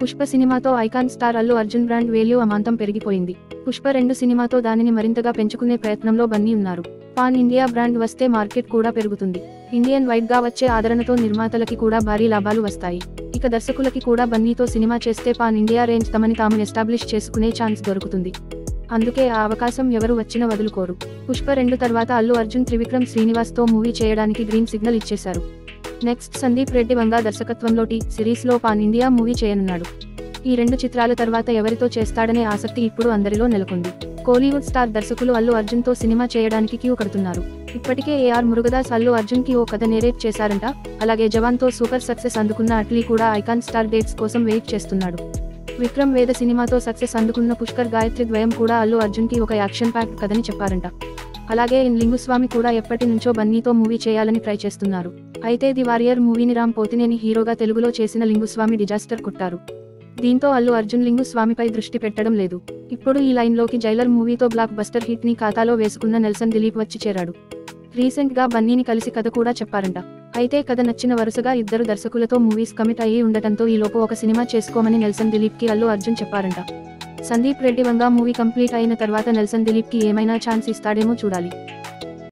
పుష్ప సినిమాతో icon star Allu Arjun brand value అమాంతం పెరిగిపోయింది పుష్ప రెండు సినిమాతో దానిని మరింతగా పెంచుకునే ప్రయత్నంలో బన్నీ ఉన్నారు పాన్ ఇండియా బ్రాండ్ వస్తే మార్కెట్ కూడా పెరుగుతుంది ఇండియన్ వైడ్ గా వచ్చే ఆదరణతో నిర్మాతలకి కూడా భారీ లాభాలు వస్తాయి ఇక దర్శకులకి కూడా బన్నీతో సినిమా చేస్తే పాన్ ఇండియా రేంజ్ తమని తాము ఎస్టాబ్లిష్ చేసుకునే ఛాన్స్ దొరుకుతుంది అందుకే ఆ అవకాశం ఎవరు వచ్చినా వదులుకోరు పుష్ప రెండు తర్వాత అల్లు అర్జున్ త్రివిక్రమ్ శ్రీనివాస్ తో మూవీ చేయడానికి గ్రీన్ సిగ్నల్ ఇచ్చేశారు నెక్స్ట్ సందీప్ రెడ్డి వంగా దర్శకత్వంలో టీ సిరీస్ లో పాన్ ఇండియా మూవీ చేయనున్నాడు ఈ రెండు చిత్రాల తర్వాత ఎవరితో చేస్తాడనే ఆసక్తి ఇప్పుడు అందరిలో నెలకొంది కోలీవుడ్ స్టార్ దర్శకులు అల్లు అర్జున్ తో సినిమా చేయడానికి క్యూ కడుతున్నారు ఇప్పటికే ఏఆర్ మురుగదాస్ అల్లు అర్జున్ కి ఓ కథ నేరేట్ చేశారంట అలాగే జవాన్ తో సూపర్ సక్సెస్ అందుకున్న అట్లీ కూడా ఐకాన్ స్టార్ డేట్స్ కోసం వెయిట్ చేస్తున్నాడు విక్రమ్ వేద సినిమాతో సక్సెస్ అందుకున్న పుష్కర్ గాయత్రి ద్వయం కూడా అల్లు అర్జున్ కి ఒక యాక్షన్ ప్యాక్ కథని చెప్పారంట అలాగే ఇన్ లింగుస్వామి కూడా ఎప్పటి నుంచో బన్నీతో మూవీ చేయాలని ట్రై చేస్తున్నారు అయితే ది వారియర్ మూవీని రామ్ పోతినేని హీరోగా తెలుగులో చేసిన లింగుస్వామి డిజాస్టర్ కొట్టారు దీంతో అల్లు అర్జున్ లింగుస్వామిపై దృష్టి పెట్టడం లేదు ఇప్పుడు ఈ లైన్లోకి జైలర్ మూవీతో బ్లాక్ బస్టర్ హిట్ ని ఖాతాలో వేసుకున్న నెల్సన్ దిలీప్ వచ్చి చేరాడు రీసెంట్ గా బన్నీని కలిసి కథ కూడా చెప్పారంట అయితే కథ నచ్చిన వరుసగా ఇద్దరు దర్శకులతో మూవీస్ కమిట్ అయ్యి ఉండటంతో ఈ లోపు ఒక సినిమా చేసుకోమని నెల్సన్ దిలీప్ కి అల్లు అర్జున్ చెప్పారంట సందీప్ రెడ్డి వంగా మూవీ కంప్లీట్ అయిన తర్వాత నెల్సన్ దిలీప్ కి ఏమైనా ఛాన్స్ ఇస్తాడేమో చూడాలి